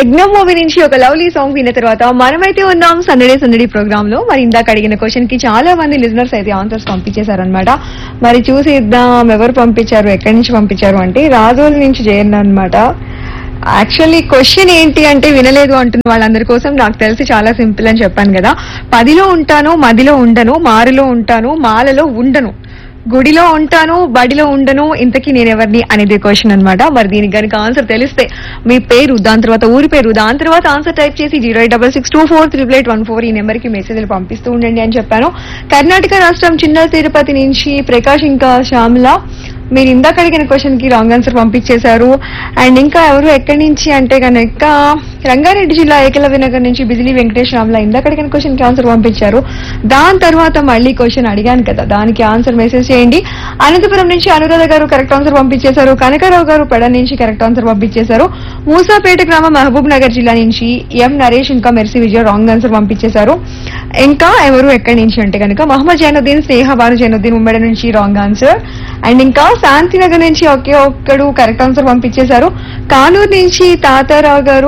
యజ్ఞం మూవీ నుంచి ఒక లవ్లీ సాంగ్ విన్న తర్వాత మనమైతే ఉన్నాం సందడి సందడి ప్రోగ్రామ్ లో మరి ఇందాక అడిగిన క్వశ్చన్ కి చాలా మంది లిజనర్స్ అయితే ఆన్సర్స్ పంపించేశారనమాట మరి చూసిద్దాం ఎవరు పంపించారు ఎక్కడి నుంచి పంపించారు అంటే రాజోల్ నుంచి జయన్ అనమాట యాక్చువల్లీ క్వశ్చన్ ఏంటి అంటే వినలేదు అంటున్న వాళ్ళందరి కోసం నాకు తెలిసి చాలా సింపుల్ అని చెప్పాను కదా పదిలో ఉంటాను మదిలో ఉండను మారులో ఉంటాను మాలలో ఉండను గుడిలో ఉంటాను బడిలో ఉండను ఇంతకీ నేను ఎవరిని అనేది క్వశ్చన్ అన్నమాట మరి దీనికి కనుక ఆన్సర్ తెలిస్తే మీ పేరు దాని తర్వాత ఊరి పేరు దాని తర్వాత ఆన్సర్ టైప్ చేసి zero eight double six two four triple eight one four ఈ నెంబర్ కి మెసేజ్లు పంపిస్తూ ఉండండి అని చెప్పాను కర్ణాటక రాష్ట్రం చిన్న తిరుపతి నుంచి ప్రకాష్ ఇంకా శ్యామల మీరు ఇందాక అడిగిన క్వశ్చన్ కి రాంగ్ ఆన్సర్ పంపించేశారు అండ్ ఇంకా ఎవరు ఎక్కడి నుంచి అంటే కనుక రంగారెడ్డి జిల్లా ఏకలవ్య నగర్ నుంచి బిజిలీ వెంకటేష్ రామ్లా ఇందాక అడిగిన క్వశ్చన్ కి ఆన్సర్ పంపించారు దాని తర్వాత మళ్ళీ క్వశ్చన్ అడిగాను కదా దానికి ఆన్సర్ మెసేజ్ చేయండి అనంతపురం నుంచి అనురాధ గారు కరెక్ట్ ఆన్సర్ పంపించేశారు కనకారావు గారు పెడ నుంచి కరెక్ట్ ఆన్సర్ పంపించేశారు మూసాపేట గ్రామం మహబూబ్ నగర్ జిల్లా నుంచి ఎం నరేష్ ఇంకా మెర్సీ విజయ్ రాంగ్ ఆన్సర్ పంపించేశారు ఇంకా ఎవరు ఎక్కడి నుంచి అంటే కనుక మహమ్మద్ జైనుద్దీన్ స్నేహ బాను జైనుద్దీన్ ఉమ్మడి నుంచి రాంగ్ ఆన్సర్ అండ్ ఇంకా శాంతినగర్ నుంచి ఒకే ఒక్కడు కరెక్ట్ ఆన్సర్ పంపించేశారు కానూరు నుంచి తాతారావు గారు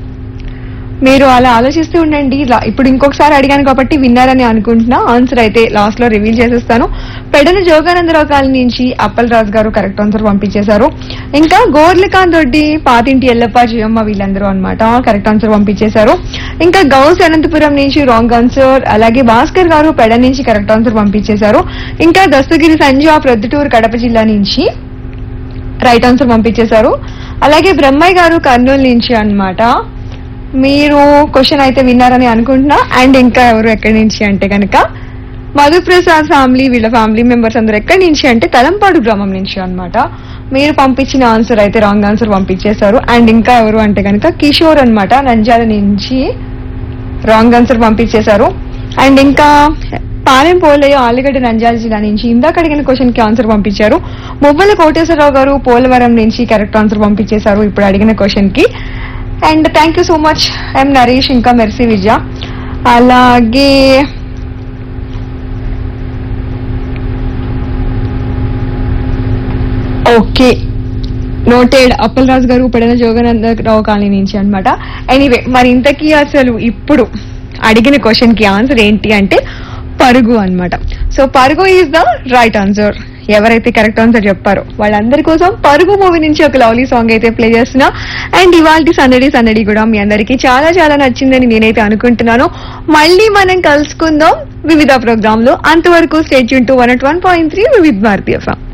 మీరు అలా ఆలోచిస్తూ ఉండండి లా- ఇప్పుడు ఇంకొకసారి అడిగాను కాబట్టి విన్నారని అనుకుంటున్నా ఆన్సర్ అయితే లాస్ట్ లో రివీల్ చేసేస్తాను పెడన జోగానందరావు కాలనీ నుంచి అప్పల్ రాజు గారు కరెక్ట్ ఆన్సర్ పంపించేశారు ఇంకా గోర్లకాంత్ రెడ్డి పాతింటి ఎల్లప్ప జయమ్మ వీళ్ళందరూ అన్నమాట కరెక్ట్ ఆన్సర్ పంపించేశారు ఇంకా గౌస్ అనంతపురం నుంచి రాంగ్ ఆన్సర్ అలాగే భాస్కర్ గారు పెడ నుంచి కరెక్ట్ ఆన్సర్ పంపించేశారు ఇంకా దస్తగిరి సంజయ్ ప్రొద్దుటూరు కడప జిల్లా నుంచి రైట్ ఆన్సర్ పంపించేశారు అలాగే బ్రహ్మయ్య గారు కర్నూలు నుంచి అన్నమాట మీరు క్వశ్చన్ అయితే విన్నారని అనుకుంటున్నా అండ్ ఇంకా ఎవరు ఎక్కడి నుంచి అంటే కనుక మధుప్రసాద్ ఫ్యామిలీ వీళ్ళ ఫ్యామిలీ మెంబర్స్ అందరు ఎక్కడి నుంచి అంటే తలంపాడు గ్రామం నుంచి అన్నమాట మీరు పంపించిన ఆన్సర్ అయితే రాంగ్ ఆన్సర్ పంపించేశారు అండ్ ఇంకా ఎవరు అంటే కనుక కిషోర్ అన్నమాట నంజాల నుంచి రాంగ్ ఆన్సర్ పంపించేశారు అండ్ ఇంకా పాలెం పోలయ్య ఆలుగడ్డ నంజాల జిల్లా నుంచి ఇందాక అడిగిన క్వశ్చన్ కి ఆన్సర్ పంపించారు మువ్వల కోటేశ్వరరావు గారు పోలవరం నుంచి కరెక్ట్ ఆన్సర్ పంపించేశారు ఇప్పుడు అడిగిన క్వశ్చన్ కి and thank you so much M Naresh ఇంకా మెర్సీ విజయ అలాగే ఓకే నోటెడ్ అప్పల్ రాజు గారు పెడన జోగానందరావు కాలనీ నుంచి అన్నమాట ఎనీవే మరి ఇంతకీ అసలు ఇప్పుడు అడిగిన క్వశ్చన్ కి ఆన్సర్ ఏంటి అంటే పరుగు అన్నమాట so Parugu is the right answer ఎవరైతే కరెక్ట్ ఆన్సర్ చెప్పారో వాళ్ళందరి కోసం పరుగు మూవీ నుంచి ఒక లవ్లీ సాంగ్ అయితే ప్లే చేస్తున్నా అండ్ ఇవాళ సందడి సందడి కూడా మీ అందరికీ చాలా చాలా నచ్చిందని నేనైతే అనుకుంటున్నాను మళ్ళీ మనం కలుసుకుందాం వివిధ ప్రోగ్రామ్ లో అంతవరకు స్టేట్ యూన్ to one one point three Vividh Bharatiya